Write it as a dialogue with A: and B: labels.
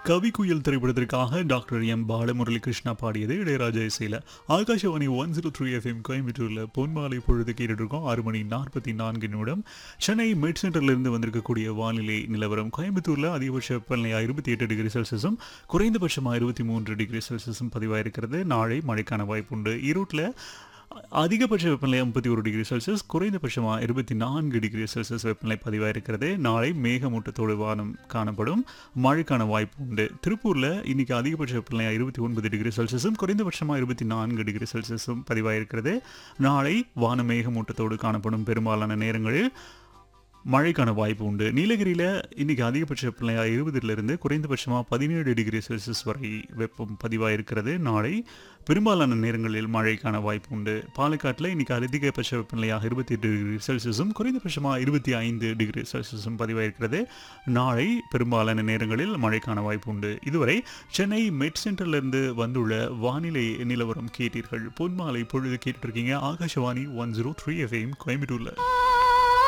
A: கவிக்குயில் திரைப்படத்திற்காக doctor M Balamurali Krishna பாடியது இளையராஜா இசையில் Akashvani one zero three FM கோயம்புத்தூரில் பொன்மாலை பொழுது கேட்டுட்டு இருக்கோம் ஆறு மணி நாற்பத்தி நான்கு நிமிடம் சென்னை மெட் சென்டர்லேருந்து வந்திருக்கக்கூடிய வானிலை நிலவரம் கோயம்புத்தூரில் அதிகபட்ச வெப்பநிலையாக இருபத்தி எட்டு டிகிரி செல்சியஸும் குறைந்தபட்சமாக இருபத்தி மூன்று டிகிரி செல்சியஸும் பதிவாயிருக்கிறது நாளை மழைக்கான வாய்ப்புண்டு ஈரோட்டில் அதிகபட்ச வெப்பநிலை முப்பத்தி ஒரு டிகிரி செல்சியஸ் குறைந்தபட்சமாக இருபத்தி நான்கு டிகிரி செல்சியஸ் வெப்பநிலை பதிவாயிருக்கிறது நாளை மேகமூட்டத்தோடு வானம் காணப்படும் மழைக்கான வாய்ப்பு உண்டு திருப்பூரில் இன்னைக்கு அதிகபட்ச வெப்பநிலை இருபத்தி ஒன்பது டிகிரி செல்சியஸும் குறைந்தபட்சமாக இருபத்தி நான்கு டிகிரி செல்சியஸும் பதிவாயிருக்கிறது நாளை வான மேகமூட்டத்தோடு காணப்படும் பெரும்பாலான நேரங்களில் மழைக்கான வாய்ப்பு உண்டு நீலகிரியில் இன்னைக்கு அதிகபட்ச வெப்பநிலையாக இருபதுலேருந்து குறைந்தபட்சமாக பதினேழு டிகிரி செல்சியஸ் வரை வெப்பம் பதிவாயிருக்கிறது நாளை பெரும்பாலான நேரங்களில் மழைக்கான வாய்ப்பு உண்டு பாலக்காட்டில் இன்னைக்கு அதிகபட்ச வெப்பநிலையாக இருபத்தி எட்டு டிகிரி செல்சியஸும் குறைந்தபட்சமாக இருபத்தி ஐந்து டிகிரி செல்சியஸும் பதிவாயிருக்கிறது நாளை பெரும்பாலான நேரங்களில் மழைக்கான வாய்ப்பு உண்டு இதுவரை சென்னை மெட் சென்டர்லேருந்து வந்துள்ள வானிலை நிலவரம் கேட்டீர்கள் பொன்மாலை பொழுது கேட்டுருக்கீங்க Akashvani one zero three FM கோயம்புத்தூரில்